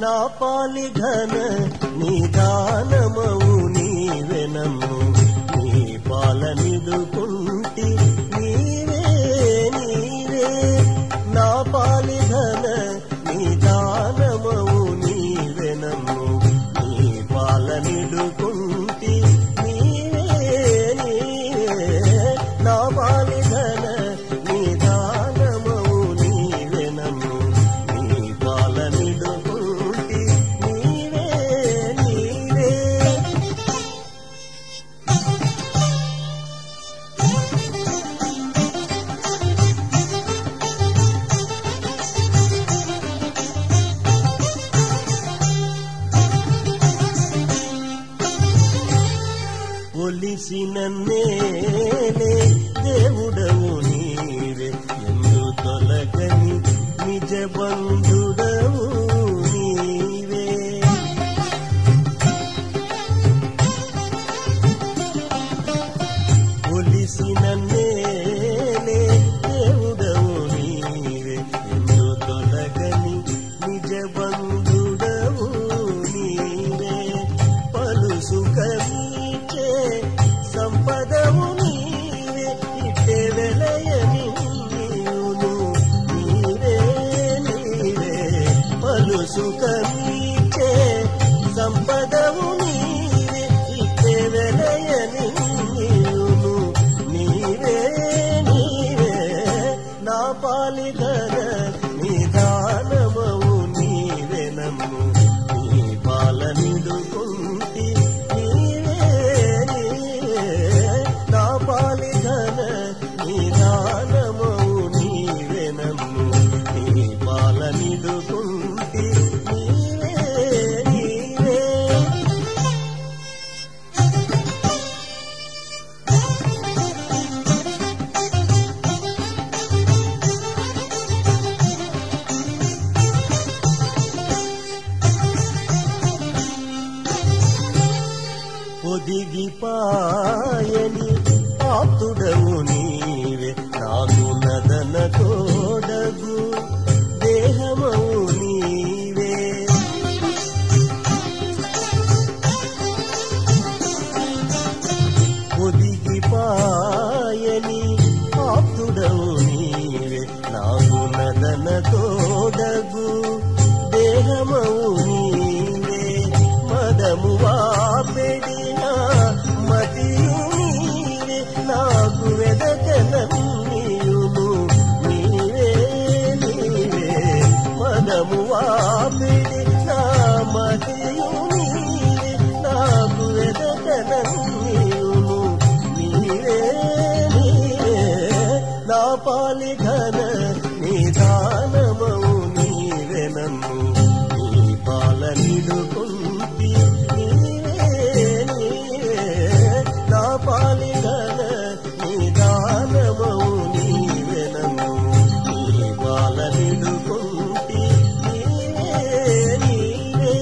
నా పాలి ఘన నిదానమవు నీవెనము నీ పాలనిదుకుంటి నీవే నీవే నా పాలి ఘన నిదానమవు నీవెనము నీ పాలనిదుకుంటి నీవే నీవే నా పాలి ఘన నిదానమవు నీవెనము నీ పాలనిదుకుంటి నీవే నీవే ఒలిసిన నేనే దేవుడవు నీవే ఎందు తొలగని నిజ బంధుడవు నీవే ఒలిసిన నేనే దేవుడవు నీవే ఎందు తొలగని నిజ బంధుడవు నీవే పలు సుఖమీచే సంపదవు నీవే ఇట్టే వెలయని నీవును నీవే నీవే పలు సుఖమీచే సంపదవు నీవే ఇట్టే వెలయని నీవును నీవే నీవే నా పాలిగన నిదానమవు నీవే నమ్ము నీ పాలనిదుకుంటి నీవే నీవే నా పాలిగన నిదానమవు నీవే నమ్ము నీ పాలనిదుకుంటి నీవే నీవే ఒదిగిపాయని ఆప్తుడవు నీవే నాకు నదన తోడగు దేహమవు నీవే ఒదిగిపాయని ఆప్తుడవు నీవే నాకు నదన తోడగు దేహమవు నీవే మదము వాపెడిన మతియు నీవే నాకు వెదకనీయును నీవే నీవే మదము వాపెడిన మతియు నీవే నాకు వెదకనీయును నీవే నీవే నా పాలి ఘన నిదానమవు నీవే నన్ను నీ పాలనిడుకుంటి నీవే నీవే నా పాలి ఘన నిదానమవు నీవే నన్ను నీ పాలనిడుకుంటి నీవే నీవే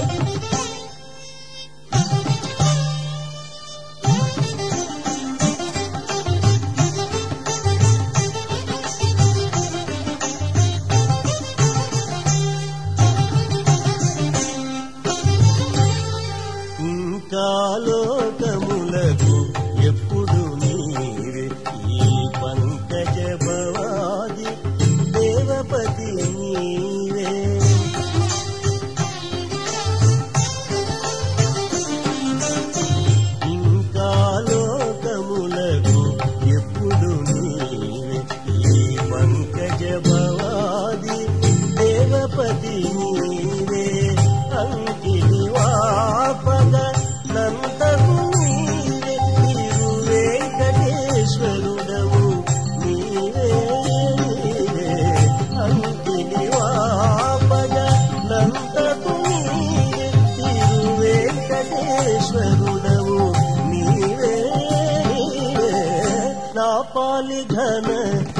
ఇంకా లోకములకు ఎప్పుడు నీవే ఈ పంకజ భవాది దేవపతి నీవే ఇంకా లోకములకు ఎప్పుడు నీవే ఈ పంకజ భవాది దేవపతి నీవే అంకిని వాపద నందకు నీవే నీరు వెంకటేశ్వరుడవు నీవే నీవే అంకిని వాపద నందకు నీవే నీరు వెంకటేశ్వరుడవు నీవే నీవే నా పాలి ఘన